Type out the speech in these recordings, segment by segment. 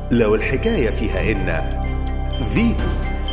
لو الحكاية فيها إن فيتو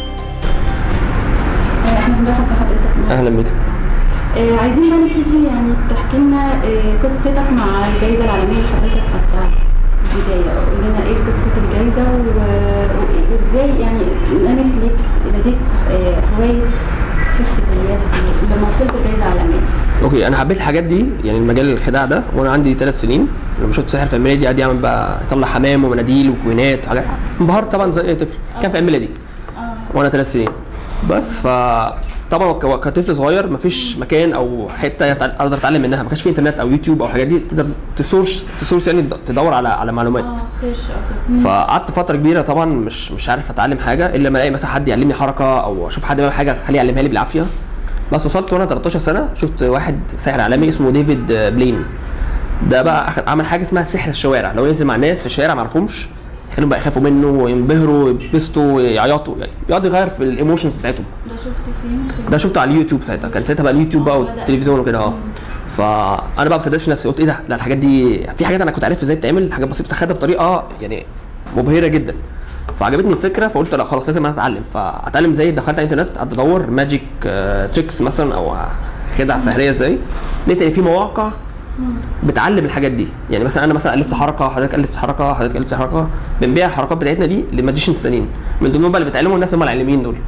احنا بنرحب بحضرتك معانا. اهلا بك آه، عايزين بقى نبتدي يعني تحكي لنا آه، قصتك مع الجائزة العالمية اللي حضرتك خدتها في البداية قول لنا ايه قصة الجائزة و- و- وازاي يعني نمت ليك لديك آه، هواية خفة اليد لما وصلت الجائزة العالمية اوكي انا حبيت الحاجات دي يعني المجال الخداع ده وانا عندي ثلاث سنين لما شفت ساحر في الميلادي قاعد يعمل بقى يطلع حمام ومناديل وكوينات وحاجات انبهرت طبعا زي اي طفل كان في الميلادي اه وانا ثلاث سنين بس ف طبعا ك- كطفل صغير مفيش مكان او حته يتع- اقدر اتعلم منها ما كانش في انترنت او يوتيوب او الحاجات دي تقدر تسورس تسورس يعني تدور على على معلومات اه سيرش او كده. فقعدت فتره كبيره طبعا مش مش عارف اتعلم حاجه الا لما الاقي مثلا حد يعلمني حركه او اشوف حد بيعمل حاجه خليه يعلمها لي بالعافيه بس وصلت وانا 13 سنه شفت واحد ساحر عالمي اسمه ديفيد بلين ده بقى أخد عمل حاجه اسمها سحر الشوارع لو ينزل مع الناس في الشارع ما يعرفهمش يخليهم بقى يخافوا منه وينبهروا ويبسطوا يعيطوا يعني يقعد يغير في الايموشنز بتاعتهم ده شفت فين؟ في- ده شفته على اليوتيوب ساعتها كان ساعتها بقى اليوتيوب بقى والتلفزيون وكده اه فانا بقى ما صدقتش نفسي قلت ايه ده لا الحاجات دي في حاجات انا كنت عارف ازاي بتتعمل حاجات بسيطه خدها بطريقه يعني مبهره جدا فعجبتني الفكره فقلت لا خلاص لازم أنا اتعلم فاتعلم ازاي دخلت على الانترنت قعدت ادور ماجيك تريكس مثلا او خدع سحريه ازاي لقيت ان في مواقع بتعلم الحاجات دي يعني مثلا انا مثلا الفت حركه حضرتك الفت حركه حضرتك الفت حركه بنبيع الحركات بتاعتنا دي لماجيشنز تانيين من ضمنهم بقى اللي بتعلموا الناس هم العالمين دول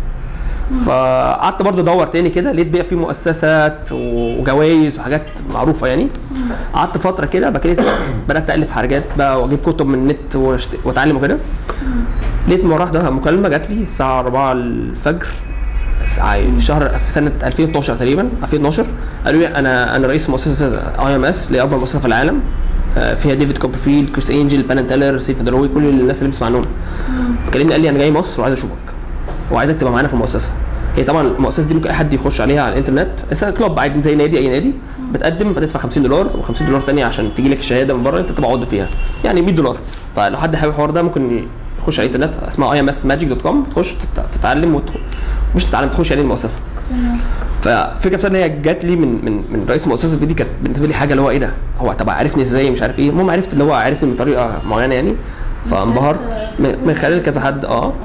فقعدت برضو ادور تاني كده لقيت بقى في مؤسسات وجوائز وحاجات معروفه يعني قعدت فتره كده بعد كده بدات الف حاجات بقى واجيب كتب من النت واشت- واتعلم وكده لقيت مره واحده مكالمه جات لي الساعه 4 الفجر ساعة- شهر في سنه 2012 تقريبا 2012 قالوا لي انا انا رئيس مؤسسه اي ام اس لاكبر مؤسسه في العالم آه، فيها ديفيد كوبرفيلد كريس انجل بان تيلر سيف دروي كل الناس اللي بتسمع عنهم كلمني قال لي انا جاي مصر وعايز اشوفك وعايزك تبقى معانا في المؤسسه هي طبعا المؤسسه دي ممكن اي حد يخش عليها على الانترنت اسمها كلوب عادي زي نادي اي نادي بتقدم بتدفع 50 دولار و50 دولار تانية عشان تيجي لك الشهاده من بره انت تبقى عضو فيها يعني 100 دولار فلو حد حابب الحوار ده ممكن يخش على الانترنت اسمها اي ام اس ماجيك دوت كوم تخش تت- تتعلم وتخ... مش تتعلم تخش يعني المؤسسه ففكره بصراحه ان هي جات لي من من من رئيس المؤسسه دي كانت بالنسبه لي حاجه اللي هو ايه ده هو طب عرفني ازاي مش عارف ايه المهم عرفت اللي هو عرفني من طريقه معينه يعني فانبهرت من من خلال كذا حد اه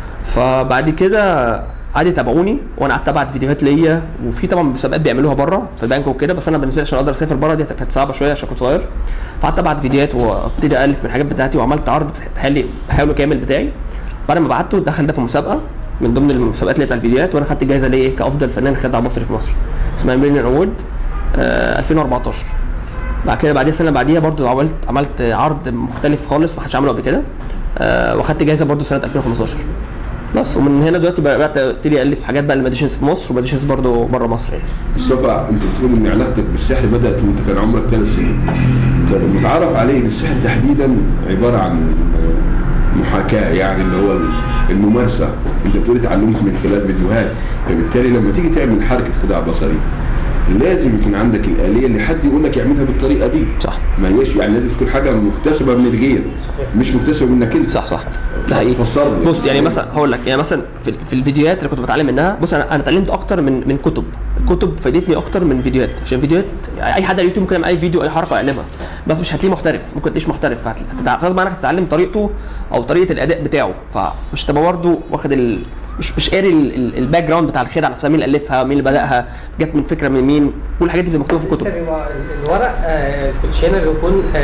فبعد كده قعدوا يتابعوني وانا قعدت ابعت فيديوهات ليا وفي طبعا مسابقات بيعملوها بره في بانكوك وكده بس انا بالنسبه لي عشان اقدر اسافر بره دي كانت صعبه شويه عشان كنت صغير فقعدت ابعت فيديوهات وابتدي الف من الحاجات بتاعتي وعملت عرض بحالي بحاله كامل بتاعي بعد ما بعته دخل ده في مسابقه من ضمن المسابقات اللي بتاع الفيديوهات وانا خدت جايزه ليه كافضل فنان خدع مصري في مصر اسمها ميليون اوورد 2014 بعد كده بعديها سنه بعديها برضو عملت عملت عرض مختلف خالص ما حدش عمله قبل كده آه، واخدت جايزه برضو سنه 2015 بس ومن هنا دلوقتي بدات ابتدي الف حاجات بقى الماديشنز في مصر وماديشنز برضو بره مصر يعني مصطفى انت بتقول ان علاقتك بالسحر بدات وانت كان عمرك ثلاث سنين طب متعرف عليه ان السحر تحديدا عباره عن محاكاه يعني اللي هو الممارسه انت بتقول اتعلمت من خلال فيديوهات فبالتالي لما تيجي تعمل حركه خداع بصري لازم يكون عندك الاليه اللي حد يقول لك اعملها بالطريقه دي صح ما هيش يعني لازم تكون حاجه مكتسبه من الغير مش مكتسبه منك انت صح صح ده حقيقي فسر لي. بص يعني مثلا هقول لك يعني مثلا في, في الفيديوهات اللي كنت بتعلم منها بص انا انا اتعلمت اكتر من من كتب الكتب فادتني اكتر من فيديوهات عشان فيديوهات اي حد على اليوتيوب ممكن يعمل اي فيديو اي حركه يعلمها بس مش هتلاقيه محترف ممكن تلاقيش محترف فهتتع- غصب عنك هتتعلم طريقته او طريقه الاداء بتاعه فمش تبقى برضه واخد ال... مش مش قاري ال- ال- الباك جراوند بتاع الخدعه نفسها مين اللي الفها مين اللي بداها جت من فكره من مين كل الحاجات دي بتبقى مكتوبه في الكتب هو الورق آه، الكوتشينه بيكون آه،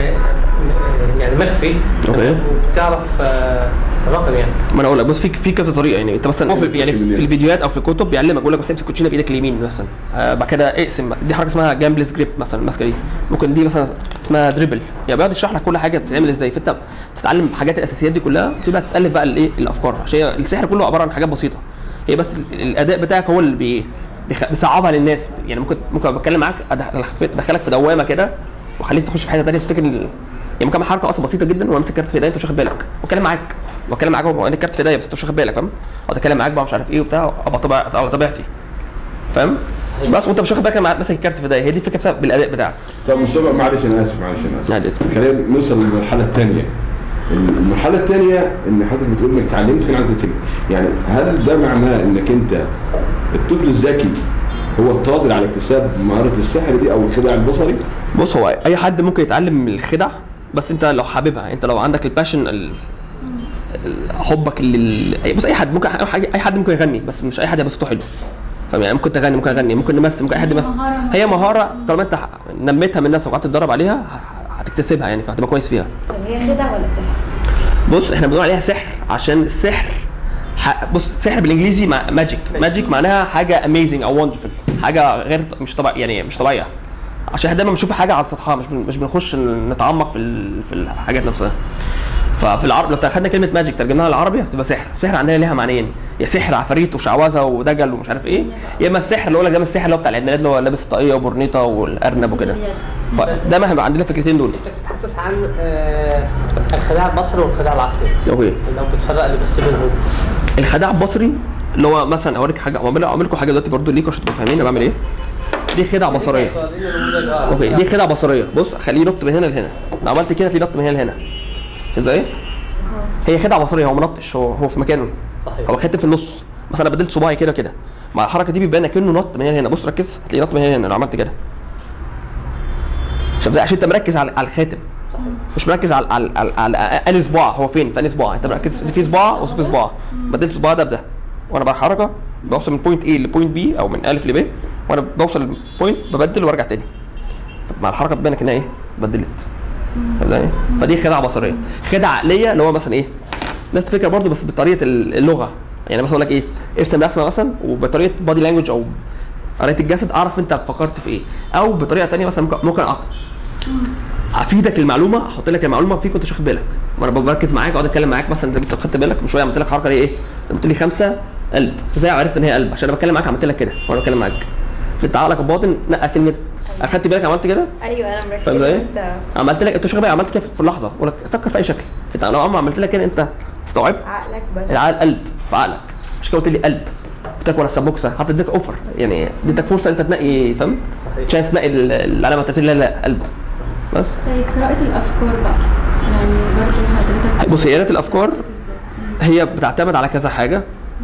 م- يعني مخفي أوكي. وبتعرف آه، الرقم يعني ما انا اقول لك بص في في كذا طريقه يعني انت مثلا في يعني في الفيديوهات او في الكتب بيعلمك يقول لك بس امسك الكوتشينه بايدك اليمين مثلا آه بعد كده اقسم دي حركه اسمها جامبلز جريب مثلا الماسكه دي ممكن دي مثلا اسمها دريبل يعني بيقعد يشرح لك كل حاجه بتتعمل ازاي فانت بتتعلم الحاجات الاساسيات دي كلها بتبدا تتالف بقى الايه الافكار عشان هي السحر كله عباره عن حاجات بسيطه هي بس ال- الاداء بتاعك هو اللي بي بيخ- بيصعبها للناس يعني ممكن ممكن أبقى بتكلم معاك أدخل- ادخلك في دوامه كده واخليك تخش في حته ثانيه تفتكر ال- يعني ممكن اعمل حركه اصلا بسيطه جدا وانا ماسك كارت في ايديا انت مش واخد بالك واتكلم معاك واتكلم معاك وانا الكارت في ايديا بس انت مش واخد بالك فاهم اقعد اتكلم معاك بقى مش عارف ايه وبتاع ابقى طبيع على طبيعتي فاهم بس وانت مش واخد بالك انا ماسك الكارت في ايديا هي دي الفكره بسبب بالاداء بتاعك طب مصطفى معلش انا اسف معلش انا اسف عادي اسف. خلينا نوصل للمرحله الثانيه المرحله الثانيه ان حضرتك بتقول انك اتعلمت كان عندك سلم يعني هل ده معناه انك انت الطفل الذكي هو القادر على اكتساب مهاره السحر دي او الخداع البصري بص هو اي حد ممكن يتعلم الخدع بس انت لو حاببها انت لو عندك الباشن ال- حبك لل أي- بص اي حد ممكن اي حاجة- اي حد ممكن يغني بس مش اي حد يبقى صوته حلو فاهم يعني ممكن تغني ممكن اغني ممكن نمثل ممكن اي حد هي يمثل مهارة هي مهاره طالما انت ح- نميتها من الناس وقعدت تتدرب عليها ه- هتكتسبها يعني فهتبقى كويس فيها طب هي خدع ولا سحر؟ بص احنا بنقول عليها سحر عشان السحر ح... بص سحر بالانجليزي مع ماجيك ماجيك معناها حاجه اميزنج او وندرفul حاجه غير مش طبيعيه يعني مش طبيعيه عشان احنا دايما بنشوف حاجه على سطحها مش بن... مش بنخش نتعمق في ال... في الحاجات نفسها ففي العرب لو خدنا كلمه ماجيك ترجمناها للعربي هتبقى سحر سحر عندنا ليها معنيين يا سحر عفاريت وشعوذه ودجل ومش عارف ايه يا اما السحر اللي هو لك ده من السحر اللي هو بتاع العيد ميلاد اللي هو لابس طاقيه وبرنيطه والارنب وكده فدايما هيبقى عندنا الفكرتين دول انت بتتحدث عن آه، الخداع البصري والخداع العقلي اوكي لو بتفرق لي بس بينهم الخداع البصري اللي هو مثلا اوريك حاجه اعمل اعمل لكم حاجه دلوقتي برضو ليكوا عشان تبقوا فاهمين انا بعمل ايه دي خدعه بصريه اوكي دي خدعه بصريه بص خليه ينط من هنا لهنا لو عملت كده تلاقيه ينط من هنا لهنا ازاي هي خدعه بصريه هو منطش هو هو في مكانه صحيح هو خدت في النص مثلا انا بدلت صباعي كده كده مع الحركه دي بيبان كانه نط من هنا لهنا بص ركز هتلاقيه نط من هنا لهنا لو عملت كده شوف زي عشان انت مركز على على الخاتم مش مركز على على على, على انهي صباع هو فين في انهي صباع انت مركز في صباع وفي صباع بدلت صباع ده بده وانا بحركه بوصل من بوينت A لبوينت B او من الف لب وانا بوصل للبوينت ببدل وارجع تاني مع الحركه بتبان انها ايه بدلت فاهم ازاي؟ فدي خدعه بصريه خدعه عقليه اللي هو مثلا ايه نفس الفكره برضو بس بطريقه اللغه يعني مثلا اقول لك ايه ارسم رسمه مثلا وبطريقه بادي لانجوج او قرايه الجسد اعرف انت فكرت في ايه او بطريقه تانية مثلا ممكن ممكن أ- افيدك المعلومه احط لك المعلومه فيك وانت مش واخد بالك وانا بركز معاك اقعد اتكلم معاك مثلا زي ما انت خدت بالك من شويه عملت لك حركه ايه انت قلت لي خمسه قلب ازاي عرفت ان هي قلب عشان انا بتكلم معاك عملت لك كده وانا بتكلم معاك في عقلك الباطن نقى كلمه اخدت بالك عملت كده ايوه انا مركزه فاهم ازاي؟ انت عملت لك انت مش واخد بالك عملت كده في اللحظه بقول لك فكر في اي شكل في لو عم عملت لك كده انت استوعبت عقلك بس العقل قلب في عقلك مش كده قلت لي قلب قلت لك وانا سبوكسه حتى اديتك اوفر يعني اديتك فرصه انت تنقي فاهم صحيح. تشانس تنقي ال- العلامه بتاعت لا لا قلب بس طيب قراءة الأفكار بقى يعني برضه حضرتك بص هي قراءة الافكار هي بتعتمد على كذا حاجه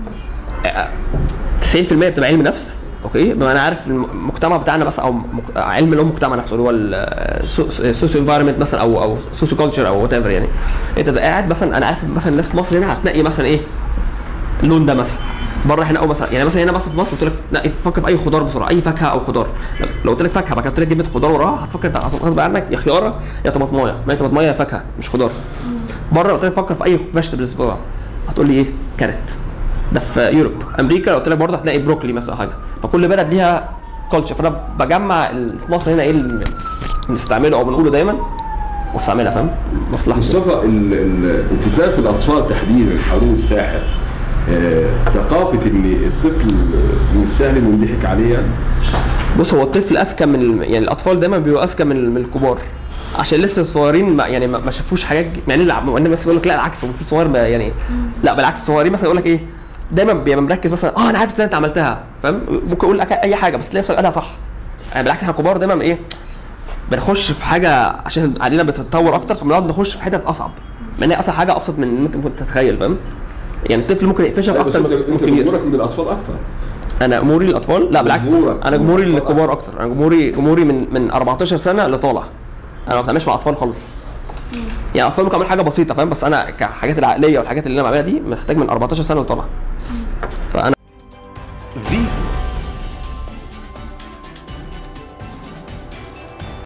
90% بتبقى علم نفس اوكي بما انا عارف المجتمع بتاعنا مثلا او مك- علم اللي هو المجتمع نفسه اللي هو السوسيو انفايرمنت مثلا او او سوسيو كلتشر او وات ايفر يعني انت تبقى قاعد مثلا انا عارف مثلا الناس في مصر هنا هتنقي مثلا ايه اللون ده مثلا بره هنا او مثلا يعني مثلا هنا مثلا في مصر قلت لك نقي فكر في اي خضار بسرعه اي فاكهه او خضار لو قلت لك فاكهه بعد كده قلت لك جبت خضار وراها هتفكر انت غصب غصب عنك يا خياره يا طماطمايه ما هي طماطمايه يا فاكهه مش خضار بره قلت لك فكر في اي فيجيتابلز بسرعه هتقول لي ايه كارت ده في يوروب امريكا قلت لك برضه هتلاقي بروكلي مثلا أو حاجه فكل بلد ليها كلتشر فانا بجمع ال- في مصر هنا ايه اللي بنستعمله او بنقوله دايما واستعملها فاهم مصلحه مصطفى ال- ال- التفاف الاطفال تحديدا حوالين الساحر آه، ثقافه ان الطفل من السهل انه يضحك عليه يعني بص هو الطفل اذكى من ال- يعني الاطفال دايما بيبقوا اذكى من من الكبار عشان لسه الصغيرين ما يعني ما ما شافوش حاجات ج- يعني لا مع ان بس يقول لك لا العكس هو المفروض الصغير ما يعني لا بالعكس الصغيرين مثلا يقول لك ايه دايما بيبقى مركز مثلا اه انا عارف ازاي انت عملتها فاهم ممكن يقول لك اي حاجه بس تلاقي نفسك قالها صح يعني بالعكس احنا الكبار دايما ايه بنخش في حاجه عشان علينا بتتطور اكتر فبنقعد نخش في حتت اصعب مع ان هي اصلا حاجه ابسط من ان انت ممكن تتخيل فاهم يعني الطفل ممكن يقفشك لا، بس اكتر انت من انت الكبير جمهورك من الاطفال اكتر انا جمهوري للاطفال لا بالعكس جمهورك. انا جمهوري جمهورك. للكبار اكتر انا جمهوري جمهوري من من 14 سنه لطالع انا ما بتعاملش مع اطفال خالص يعني اطفال ممكن اعمل حاجه بسيطه فاهم بس انا كحاجات العقليه والحاجات اللي انا بعملها دي محتاج من 14 سنه لطالع